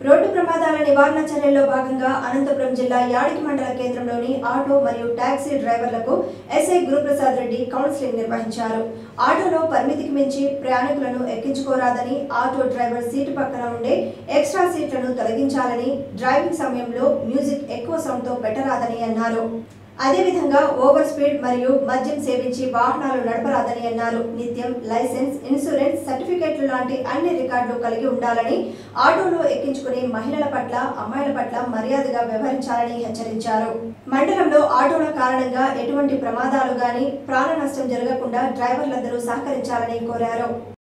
road ప్రమాదాల నివారణ చర్యల్లో భాగంగా అనంతపురం జిల్లా యాడికి మండల కేంద్రంలోని ఆటో మరియు టాక్సీ డ్రైవర్లకు ఎస్ఐ గురుప్రసాద్ రెడ్డి కౌన్సిలింగ్ నిర్వహించారు ఆటోలో పరిమితికి మించి ప్రయాణికులను ఎక్కించుకోరాదని ఆటో డ్రైవర్ సీటు పక్కన ఉండే ఎక్స్ట్రా సీట్లను తొలగించాలని డ్రైవింగ్ సమయంలో మ్యూజిక్ ఎక్కువ సౌండ్తో పెట్టరాదని అన్నారు అదేవిధంగా ఓవర్ స్పీడ్ మరియు మద్యం సేవించి వాహనాలు నడపరాదని అన్నారు నిత్యం లైసెన్స్ ఇన్సూరెన్స్ సర్టిఫికెట్లు లాంటి అన్ని రికార్డులు కలిగి ఉండాలని ఆటోలో ఎక్కించుకునే మహిళల పట్ల అమ్మాయిల పట్ల మర్యాదగా వ్యవహరించాలని హెచ్చరించారు మండలంలో ఆటోల కారణంగా ఎటువంటి ప్రమాదాలు గాని ప్రాణ నష్టం జరగకుండా డ్రైవర్లందరూ సహకరించాలని కోరారు